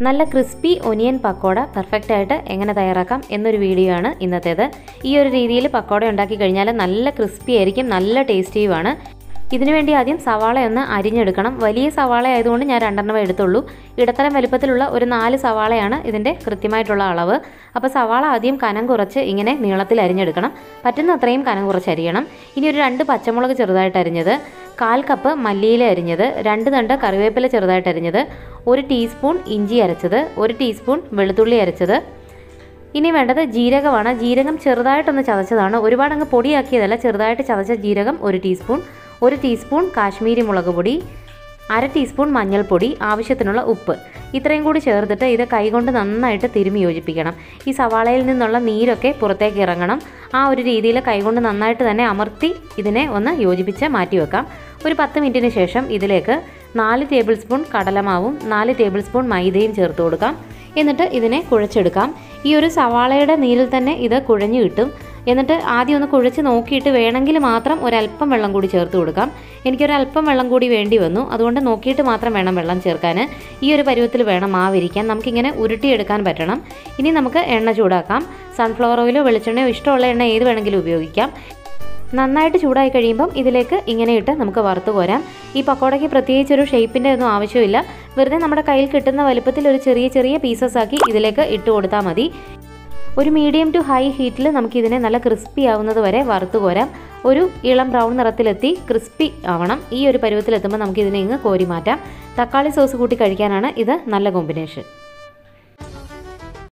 നല്ല crispy onion pakoda perfect ആയിട്ട് എങ്ങനെ തയ്യാറാക്കാം എന്നൊരു വീഡിയോ ആണ് ഇന്നത്തേത് ഈ ഒരു രീതിയിൽ പക്കോട ഉണ്ടാക്കി കഴിഞ്ഞാൽ നല്ല ക്രിസ്പി ആയിരിക്കും നല്ല ടേസ്റ്റിയുമാണ് ഇതിനുവേണ്ടി ആദ്യം സവാള ഒന്ന് അരിഞ്ഞെടുക്കണം വലിയ സവാള ആയതുകൊണ്ട് ഞാൻ രണ്ടെണ്ണം എടുത്തുള്ളൂ ഇടത്തരം വലുപ്പത്തിലുള്ള ഒരു നാല് സവാളയാണ് ഇതിൻ്റെ കൃത്യമായിട്ടുള്ള അളവ് അപ്പോൾ സവാള ആദ്യം കനം കുറച്ച് ഇങ്ങനെ നീളത്തിൽ അരിഞ്ഞെടുക്കണം പറ്റുന്ന അത്രയും കനം കുറച്ച് അരിയണം ഇനി ഒരു രണ്ട് പച്ചമുളക് ചെറുതായിട്ട് അരിഞ്ഞത് കാൽ കപ്പ് മല്ലിയില അരിഞ്ഞത് രണ്ട് തണ്ട് കറിവേപ്പില ചെറുതായിട്ട് അരിഞ്ഞത് ഒരു ടീസ്പൂൺ ഇഞ്ചി അരച്ചത് ഒരു ടീസ്പൂൺ വെളുത്തുള്ളി അരച്ചത് ഇനി വേണ്ടത് ജീരകമാണ് ജീരകം ചെറുതായിട്ടൊന്ന് ചതച്ചതാണ് ഒരുപാട് അങ്ങ് പൊടിയാക്കിയതല്ല ചെറുതായിട്ട് ചതച്ച ജീരകം ഒരു ടീസ്പൂൺ ഒരു ടീസ്പൂൺ കാശ്മീരി മുളക് പൊടി അര ടീസ്പൂൺ മഞ്ഞൾപ്പൊടി ആവശ്യത്തിനുള്ള ഉപ്പ് ഇത്രയും കൂടി ചേർത്തിട്ട് ഇത് കൈകൊണ്ട് നന്നായിട്ട് തിരുമ്മി യോജിപ്പിക്കണം ഈ സവാളയിൽ നിന്നുള്ള നീരൊക്കെ പുറത്തേക്ക് ഇറങ്ങണം ആ ഒരു രീതിയിൽ കൈകൊണ്ട് നന്നായിട്ട് തന്നെ അമർത്തി ഇതിനെ ഒന്ന് യോജിപ്പിച്ച് മാറ്റി വെക്കാം ഒരു പത്ത് മിനിറ്റിന് ശേഷം ഇതിലേക്ക് നാല് ടേബിൾ സ്പൂൺ കടലമാവും നാല് ടേബിൾ സ്പൂൺ മൈദയും ചേർത്ത് കൊടുക്കാം എന്നിട്ട് ഇതിനെ കുഴച്ചെടുക്കാം ഈ ഒരു സവാളയുടെ നീരിൽ തന്നെ ഇത് കുഴഞ്ഞു കിട്ടും എന്നിട്ട് ആദ്യം ഒന്ന് കുഴച്ച് നോക്കിയിട്ട് വേണമെങ്കിൽ മാത്രം ഒരല്പം വെള്ളം കൂടി ചേർത്ത് കൊടുക്കാം എനിക്കൊരല്പം വെള്ളം കൂടി വേണ്ടി വന്നു അതുകൊണ്ട് നോക്കിയിട്ട് മാത്രം വേണം വെള്ളം ചേർക്കാൻ ഈ ഒരു പരുവത്തിൽ വേണം മാവിരിക്കാൻ നമുക്കിങ്ങനെ ഉരുട്ടിയെടുക്കാൻ പറ്റണം ഇനി നമുക്ക് എണ്ണ ചൂടാക്കാം സൺഫ്ലവർ ഓയിലോ വെളിച്ചെണ്ണയോ ഇഷ്ടമുള്ള എണ്ണ ഏത് വേണമെങ്കിലും ഉപയോഗിക്കാം നന്നായിട്ട് ചൂടായി കഴിയുമ്പം ഇതിലേക്ക് ഇങ്ങനെ ഇട്ട് നമുക്ക് വറുത്ത് കോരാം ഈ പക്കോടയ്ക്ക് പ്രത്യേകിച്ച് ഒരു ഷേപ്പിൻ്റെ ഒന്നും ആവശ്യമില്ല വെറുതെ നമ്മുടെ കയ്യിൽ കിട്ടുന്ന വലുപ്പത്തിൽ ഒരു ചെറിയ ചെറിയ പീസസ് ആക്കി ഇതിലേക്ക് ഇട്ട് കൊടുത്താൽ മതി ഒരു മീഡിയം ടു ഹൈ ഹീറ്റിൽ നമുക്കിതിനെ നല്ല ക്രിസ്പി ആവുന്നത് വരെ വറുത്ത് കോരാം ഒരു ഇളം ബ്രൗൺ നിറത്തിലെത്തി ക്രിസ്പി ആവണം ഈ ഒരു പരുവത്തിലെത്തുമ്പോൾ നമുക്കിതിനെ ഇങ്ങ് കോരി മാറ്റാം തക്കാളി സോസ് കൂട്ടി കഴിക്കാനാണ് ഇത് നല്ല കോമ്പിനേഷൻ